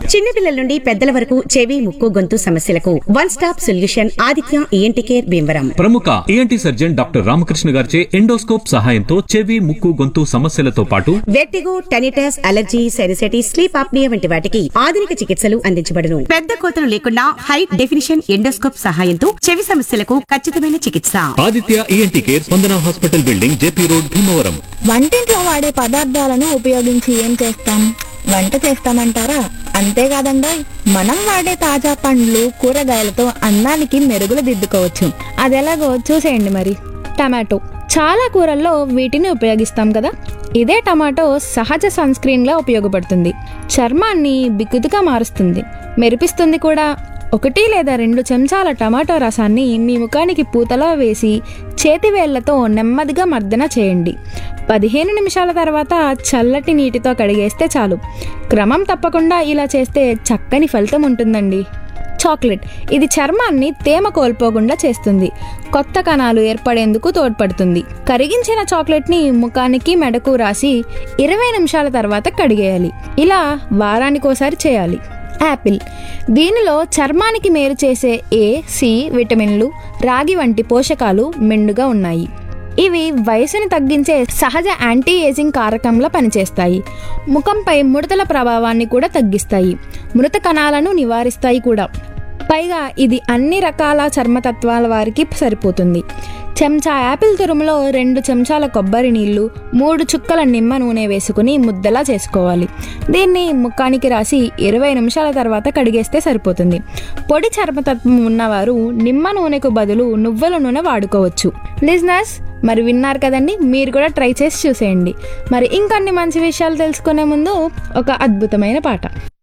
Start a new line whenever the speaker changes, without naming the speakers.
చిన్నపిల్లల నుండి పెద్దల వరకు చెవి ముక్కు గొంతు సమస్యలకు one stop solution Aditya ENT care Bhimavaram
ప్రముఖ ఏఎన్టీ సర్జన్ డాక్టర్ రామకృష్ణ గారిచే ఎండోస్కోప్ సహాయంతో చెవి ముక్కు గొంతు సమస్యలతో పాటు
vertigo tinnitus allergy sinusitis sleep apnea వంటి వాటికి ఆధునిక చికిత్సలు అందించబడును పెద్ద కోతలు లేకుండా హై డెఫినిషన్ ఎండోస్కోప్ సహాయంతో చెవి సమస్యలకు ఖచ్చితమైన చికిత్స
Aditya ENT care Spandana hospital building JP road Bhimavaram
వంటింట్లో వాడే పదార్థాలను ఉపయోగించి ఏం చేస్తాం వంట చేస్తామంటారా అంతేకాదండోయ్ మనం వాడే తాజా పండ్లు కూరగాయలతో అన్నానికి మెరుగులు దిద్దుకోవచ్చు
అదెలాగో చూసేయండి మరి టమాటో చాలా కూరల్లో వీటిని ఉపయోగిస్తాం కదా ఇదే టమాటో సహజ సన్ స్క్రీన్గా ఉపయోగపడుతుంది చర్మాన్ని బిగుతుగా మారుస్తుంది మెరిపిస్తుంది కూడా ఒకటి లేదా రెండు చెంచాల టమాటో రసాన్ని మీ ముఖానికి పూతలో వేసి చేతివేళ్లతో నెమ్మదిగా మర్దన చేయండి పదిహేను నిమిషాల తర్వాత చల్లటి నీటితో కడిగేస్తే చాలు క్రమం తప్పకుండా ఇలా చేస్తే చక్కని ఫలితం ఉంటుందండి చాక్లెట్ ఇది చర్మాన్ని తేమ కోల్పోకుండా చేస్తుంది కొత్త కణాలు ఏర్పడేందుకు తోడ్పడుతుంది కరిగించిన చాక్లెట్ని ముఖానికి మెడకు రాసి ఇరవై నిమిషాల తర్వాత కడిగేయాలి ఇలా వారానికోసారి చేయాలి యాపిల్ దీనిలో చర్మానికి మేలు చేసే ఏ సి విటమిన్లు రాగి వంటి పోషకాలు మెండుగా ఉన్నాయి ఇవి వయసుని తగ్గించే సహజ యాంటీ ఏజింగ్ కారకంలా పనిచేస్తాయి ముఖంపై ముడతల ప్రభావాన్ని కూడా తగ్గిస్తాయి మృత కణాలను నివారిస్తాయి కూడా పైగా ఇది అన్ని రకాల చర్మతత్వాల వారికి సరిపోతుంది చెంచా యాపిల్ తురుములో రెండు చెంచాల కొబ్బరి నీళ్లు మూడు చుక్కల నిమ్మ నూనె వేసుకుని ముద్దలా చేసుకోవాలి దీన్ని ముఖానికి రాసి ఇరవై నిమిషాల తర్వాత కడిగేస్తే సరిపోతుంది పొడి చర్మతత్వం ఉన్నవారు నిమ్మ నూనెకు బదులు నువ్వుల నూనె వాడుకోవచ్చు లిజినర్స్ మరి విన్నారు కదండి మీరు కూడా ట్రై చేసి చూసేయండి మరి ఇంకొన్ని మంచి విషయాలు తెలుసుకునే ముందు ఒక అద్భుతమైన పాట